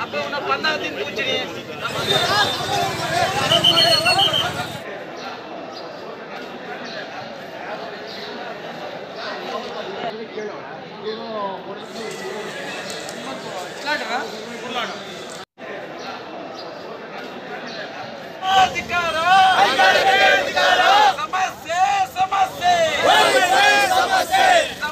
पे उन्हें पंद्रह दिन पूछ रही है ಅಧಿಕಾರ ಸಮಸ್ಯೆ ಸಮಸ್ಯೆ ಸಮಸ್ಯೆ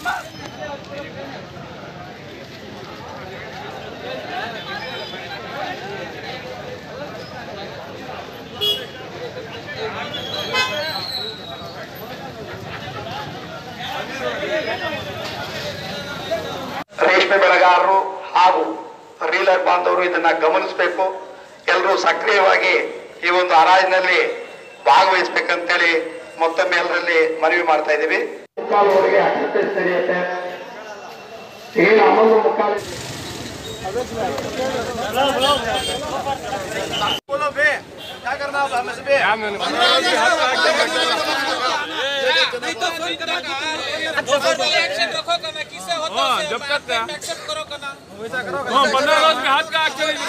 ರೇಷ್ಮೆ ಬೆಳೆಗಾರರು ಹಾಗೂ ರೀಲರ್ ಬಾಂಧವರು ಇದನ್ನ ಗಮನಿಸಬೇಕು ಎಲ್ಲರೂ ಸಕ್ರಿಯವಾಗಿ ಈ ಒಂದು ಹರಾಜಿನಲ್ಲಿ ಭಾಗವಹಿಸ್ಬೇಕಂತೇಳಿ ಮತ್ತೊಮ್ಮೆ ಎಲ್ಲರಲ್ಲಿ ಮನವಿ ಮಾಡ್ತಾ ಇದ್ದೀವಿ ಮುಕ್ಕಾಲುವರೆಗೆ ಅಟೆಂಡೆನ್ಸ್ ನಡೆಯುತ್ತೆ ಏನು ಹನ್ನೊಂದು ಮುಕ್ಕಾಲು एक्शन रखो करना किससे होता है जब तक एक्सेप्ट करो करना पंद्रह रोज में हाथ का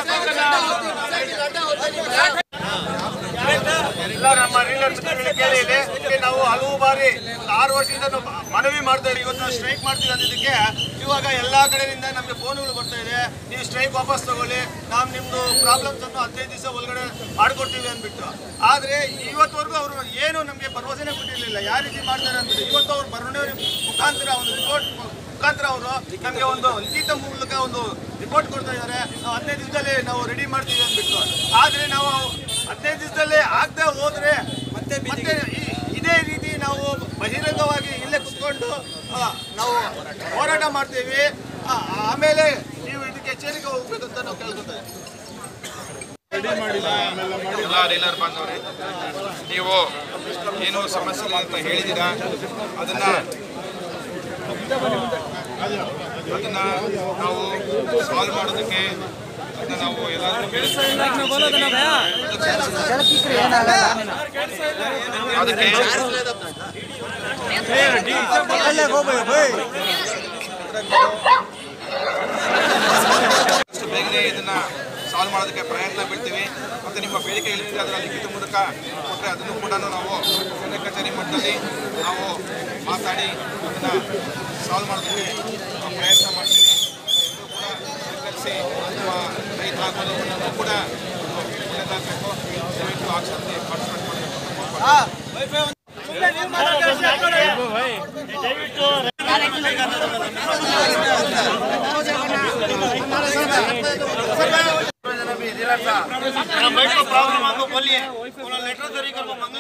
एक्शन ಎಲ್ಲ ನಮ್ಮ ರೀಲರ್ ಮಿತ್ರಗಳಿಗೆ ಕೇಳಿ ಇದೆ ಇದಕ್ಕೆ ನಾವು ಹಲವು ಬಾರಿ ಆರು ವರ್ಷದಿಂದ ನಾವು ಮನವಿ ಮಾಡ್ತಾ ಇದ್ದೀವಿ ಇವತ್ತು ನಾವು ಸ್ಟ್ರೈಕ್ ಮಾಡ್ತೀವಿ ಅನ್ನೋದಕ್ಕೆ ಇವಾಗ ಎಲ್ಲಾ ಕಡೆಯಿಂದ ನಮಗೆ ಫೋನ್ಗಳು ಬರ್ತಾ ಇದೆ ನೀವು ಸ್ಟ್ರೈಕ್ ವಾಪಸ್ ತಗೊಳ್ಳಿ ನಾವು ನಿಮ್ದು ಪ್ರಾಬ್ಲಮ್ಸ್ ಅನ್ನು ಹದಿನೈದು ದಿವಸ ಒಳಗಡೆ ಮಾಡ್ಕೊಡ್ತೀವಿ ಅಂದ್ಬಿಟ್ಟು ಆದ್ರೆ ಇವತ್ತವರೆಗೂ ಅವರು ಏನು ನಮಗೆ ಭರವಸೆನೇ ಕೊಟ್ಟಿರಲಿಲ್ಲ ಯಾವ ರೀತಿ ಮಾಡ್ತಾರೆ ಅಂದ್ಬಿಟ್ಟು ಇವತ್ತು ಅವ್ರು ಬರವಣಿಗೆ ಮುಖಾಂತರ ಒಂದು ರಿಪೋರ್ಟ್ ಮುಖಾಂತರ ಅವರು ನಮಗೆ ಒಂದು ಲಿಖಿತ ಮೂಲಕ ಒಂದು ರಿಪೋರ್ಟ್ ಕೊಡ್ತಾ ಇದ್ದಾರೆ ನಾವು ಹದಿನೈದು ದಿವಸದಲ್ಲಿ ನಾವು ರೆಡಿ ಮಾಡ್ತೀವಿ ಅಂದ್ಬಿಟ್ಟು ಆದ್ರೆ ನಾವು ಹದಿನೈದು ದಿವಸದಲ್ಲಿ ಆಗದೆ ಹೋದ್ರೆ ಮತ್ತೆ ಮತ್ತೆ ಈ- ಇದೇ ರೀತಿ ನಾವು ಬಹಿರಂಗವಾಗಿ ಇಲ್ಲೇ ಕುತ್ಕೊಂಡು ಆ, ನಾವು ಹೋರಾಟ ಮಾಡ್ತೀವಿ ಆ, ಆಮೇಲೆ ನೀವು ಇದಕ್ಕೆ ಎಚ್ಚರಿಕೆ ಹೋಗ್ಬೇಕಂತ ನಾವು ಕೇಳ್ಕೊತೇವೆ ಎಲ್ಲ ಡೀಲರ್ ಬಾಂಧವರೇ ನೀವು ಏನು ಸಮಸ್ಯೆ ಇಲ್ಲ ಅಂತ ಹೇಳಿದ್ದೀರಾ ಅದನ್ನ ಅದನ್ನ ನಾವು ಸಾಲ್ವ್ ಮಾಡೋದಕ್ಕೆ ಅದನ್ನ ನಾವು ಎಲ್ಲರೂ ಅದಕ್ಕೆ ಆದಷ್ಟು ಬೇಗನೆ ಇದನ್ನ ಸಾಲ್ವ್ ಮಾಡೋದಕ್ಕೆ ಪ್ರಯತ್ನ ಬೀಳ್ತೀವಿ ಮತ್ತು ನಿಮ್ಮ ಬೇಡಿಕೆ ಏನಿದೆ ಅದರ ಲಿಖಿತ ಮೂಲಕ ಕೊಟ್ಟರೆ ಅದನ್ನು ಕೂಡ ನಾವು ಜಿಲ್ಲಾ ಕಚೇರಿ ಮಟ್ಟದಲ್ಲಿ ನಾವು ಮಾತಾಡಿ ಅದನ್ನು ಸಾಲ್ವ್ ಮಾಡೋದಕ್ಕೆ ನಾವು ಪ್ರಯತ್ನ ಮಾಡ್ತೀವಿ ಎಲ್ಲರೂ ಕೂಡ ಸಹಕರಿಸಿ ನಮ್ಮ ರೈತ ಆಗೋದು ಎಲ್ಲರೂ ಕೂಡ ಒಳ್ಳೆಯದಾಗಬೇಕು ದಯವಿಟ್ಟು ಆಕ್ಷನ್ಗೆ ಪಾರ್ಟಿಸಿಪೇಟ್ ಮಾಡಬೇಕು मेरा मेडिकल प्रॉब्लम आपको बोलिए लेटर तरीके को मंगा